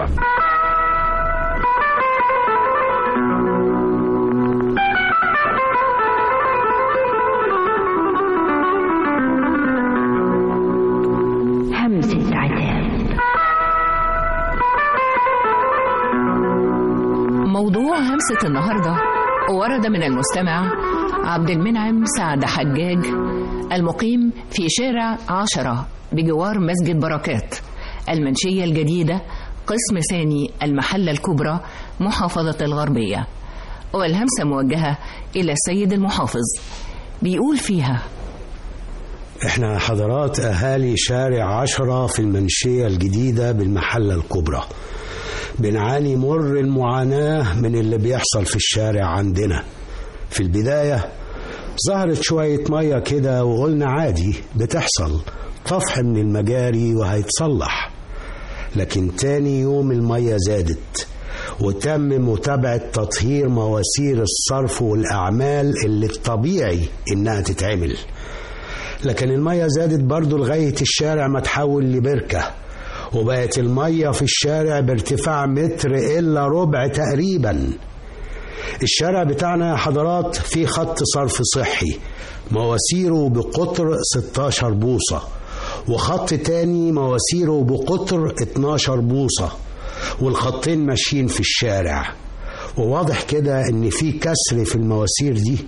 همسة عتاب موضوع همسة النهاردة ورد من المستمع عبد المنعم سعد حجاج المقيم في شارع عشرة بجوار مسجد بركات المنشية الجديدة قسم ثاني المحلة الكبرى محافظة الغربية والهمسة موجهة إلى السيد المحافظ بيقول فيها احنا حضرات اهالي شارع عشرة في المنشية الجديدة بالمحلة الكبرى بنعاني مر المعاناة من اللي بيحصل في الشارع عندنا في البداية ظهرت شوية مية كده وقلنا عادي بتحصل طفح من المجاري وهيتصلح لكن تاني يوم المية زادت وتم متابعة تطهير مواسير الصرف والأعمال اللي الطبيعي إنها تتعمل لكن المية زادت برضو لغاية الشارع ما تحول لبركة وبقت المية في الشارع بارتفاع متر إلا ربع تقريبا الشارع بتاعنا يا حضرات فيه خط صرف صحي مواسيره بقطر 16 بوصة وخط تاني مواسيره بقطر 12 بوصة والخطين ماشيين في الشارع وواضح كده ان في كسر في المواسير دي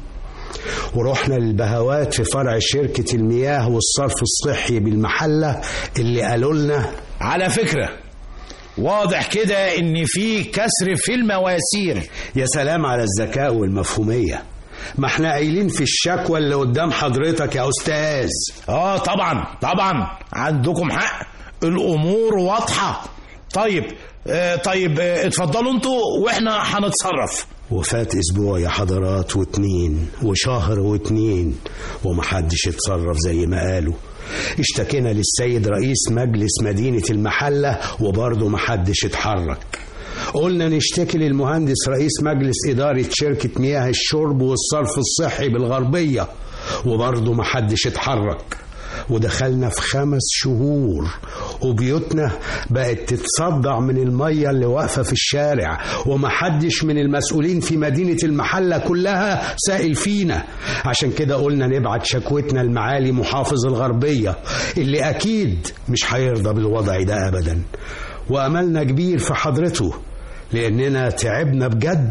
ورحنا للبهوات في فرع شركة المياه والصرف الصحي بالمحلة اللي قالوا لنا على فكرة واضح كده ان في كسر في المواسير يا سلام على الذكاء والمفهومية ما احنا قايلين في الشكوى اللي قدام حضرتك يا أستاذ اه طبعا طبعا عندكم حق الامور واضحة طيب آه طيب آه اتفضلوا انتوا واحنا هنتصرف وفات اسبوع يا حضرات واتنين وشهر واتنين ومحدش اتصرف زي ما قالوا اشتكينا للسيد رئيس مجلس مدينة المحلة وبرضه محدش اتحرك قلنا نشتكي للمهندس رئيس مجلس إدارة شركة مياه الشرب والصرف الصحي بالغربية وبرضه محدش اتحرك ودخلنا في خمس شهور وبيوتنا بقت تتصدع من المية اللي واقفة في الشارع ومحدش من المسؤولين في مدينة المحلة كلها سائل فينا عشان كده قلنا نبعت شكوتنا لمعالي محافظ الغربية اللي أكيد مش هيرضى بالوضع ده أبدا وأملنا كبير في حضرته لأننا تعبنا بجد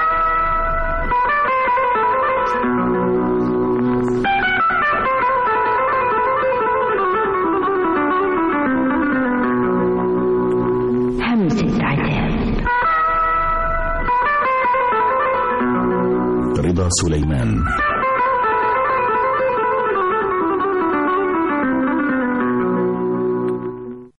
همسة عتاب رضا سليمان